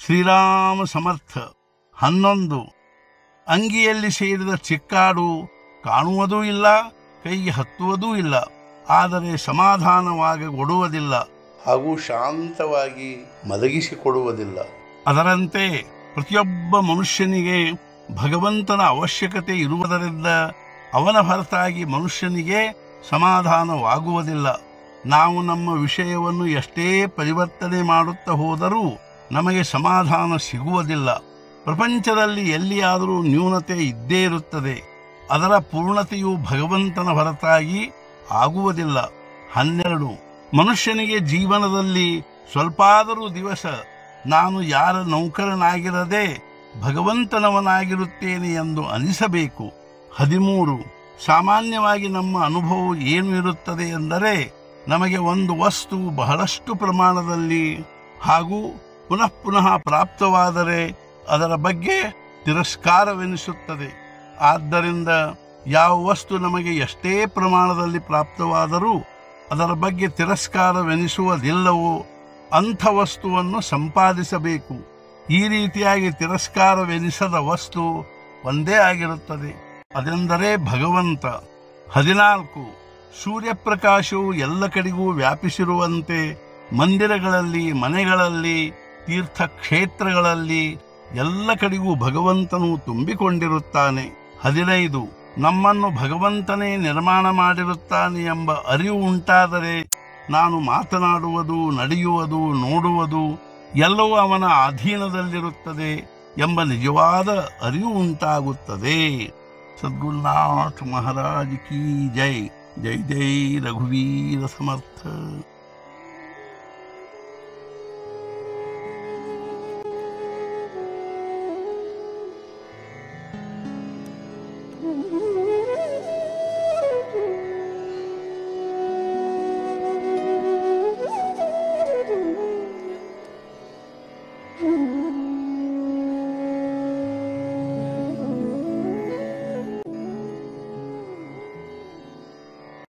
ಶ್ರೀರಾಮ ಸಮರ್ಥ ಹನ್ನೊಂದು ಅಂಗಿಯಲ್ಲಿ ಸೇರಿದ ಚಿಕ್ಕಾಡು ಕಾಣುವುದೂ ಇಲ್ಲ ಕೈಗೆ ಹತ್ತುವುದೂ ಇಲ್ಲ ಆದರೆ ಸಮಾಧಾನವಾಗಿ ಕೊಡುವುದಿಲ್ಲ ಹಾಗೂ ಶಾಂತವಾಗಿ ಮಲಗಿಸಿಕೊಡುವುದಿಲ್ಲ ಅದರಂತೆ ಪ್ರತಿಯೊಬ್ಬ ಮನುಷ್ಯನಿಗೆ ಭಗವಂತನ ಅವಶ್ಯಕತೆ ಇರುವುದರಿಂದ ಅವನ ಹೊರತಾಗಿ ಮನುಷ್ಯನಿಗೆ ಸಮಾಧಾನವಾಗುವುದಿಲ್ಲ ನಾವು ನಮ್ಮ ವಿಷಯವನ್ನು ಎಷ್ಟೇ ಪರಿವರ್ತನೆ ಮಾಡುತ್ತಾ ಹೋದರೂ ನಮಗೆ ಸಮಾಧಾನ ಸಿಗುವುದಿಲ್ಲ ಪ್ರಪಂಚದಲ್ಲಿ ಎಲ್ಲಿಯಾದರೂ ನ್ಯೂನತೆ ಇದ್ದೇ ಇರುತ್ತದೆ ಅದರ ಪೂರ್ಣತೆಯು ಭಗವಂತನ ಹೊರತಾಗಿ ಆಗುವುದಿಲ್ಲ ಹನ್ನೆರಡು ಮನುಷ್ಯನಿಗೆ ಜೀವನದಲ್ಲಿ ಸ್ವಲ್ಪಾದರೂ ದಿವಸ ನಾನು ಯಾರ ನೌಕರನಾಗಿರದೆ ಭಗವಂತನವನಾಗಿರುತ್ತೇನೆ ಎಂದು ಅನಿಸಬೇಕು ಹದಿಮೂರು ಸಾಮಾನ್ಯವಾಗಿ ನಮ್ಮ ಅನುಭವ ಏನು ಇರುತ್ತದೆ ಎಂದರೆ ನಮಗೆ ಒಂದು ವಸ್ತು ಬಹಳಷ್ಟು ಪ್ರಮಾಣದಲ್ಲಿ ಹಾಗೂ ಪುನಃ ಪುನಃ ಪ್ರಾಪ್ತವಾದರೆ ಅದರ ಬಗ್ಗೆ ತಿರಸ್ಕಾರವೆನಿಸುತ್ತದೆ ಆದ್ದರಿಂದ ಯಾವ ವಸ್ತು ನಮಗೆ ಎಷ್ಟೇ ಪ್ರಮಾಣದಲ್ಲಿ ಪ್ರಾಪ್ತವಾದರೂ ಅದರ ಬಗ್ಗೆ ತಿರಸ್ಕಾರವೆನಿಸುವುದಿಲ್ಲವೋ ಅಂಥ ವಸ್ತುವನ್ನು ಸಂಪಾದಿಸಬೇಕು ಈ ರೀತಿಯಾಗಿ ತಿರಸ್ಕಾರವೆನಿಸದ ವಸ್ತು ಒಂದೇ ಆಗಿರುತ್ತದೆ ಅದೆಂದರೆ ಭಗವಂತ ಹದಿನಾಲ್ಕು ಸೂರ್ಯಪ್ರಕಾಶವು ಎಲ್ಲ ಕಡೆಗೂ ವ್ಯಾಪಿಸಿರುವಂತೆ ಮಂದಿರಗಳಲ್ಲಿ ಮನೆಗಳಲ್ಲಿ ತೀರ್ಥಕ್ಷೇತ್ರಗಳಲ್ಲಿ ಎಲ್ಲ ಕಡೆಗೂ ಭಗವಂತನು ತುಂಬಿಕೊಂಡಿರುತ್ತಾನೆ ಹದಿನೈದು ನಮ್ಮನ್ನು ಭಗವಂತನೇ ನಿರ್ಮಾಣ ಮಾಡಿರುತ್ತಾನೆ ಎಂಬ ಅರಿವು ಉಂಟಾದರೆ ನಾನು ಮಾತನಾಡುವುದು ನಡೆಯುವುದು ನೋಡುವುದು ಎಲ್ಲವೂ ಅವನ ಅಧೀನದಲ್ಲಿರುತ್ತದೆ ಎಂಬ ನಿಜವಾದ ಅರಿವು ಉಂಟಾಗುತ್ತದೆ ಸದ್ಗುರುನಾಥ ಮಹಾರಾಜ್ ಕಿ ಜೈ ಜೈ ಜೈ ರಘುವೀರ ಸಮರ್ಥ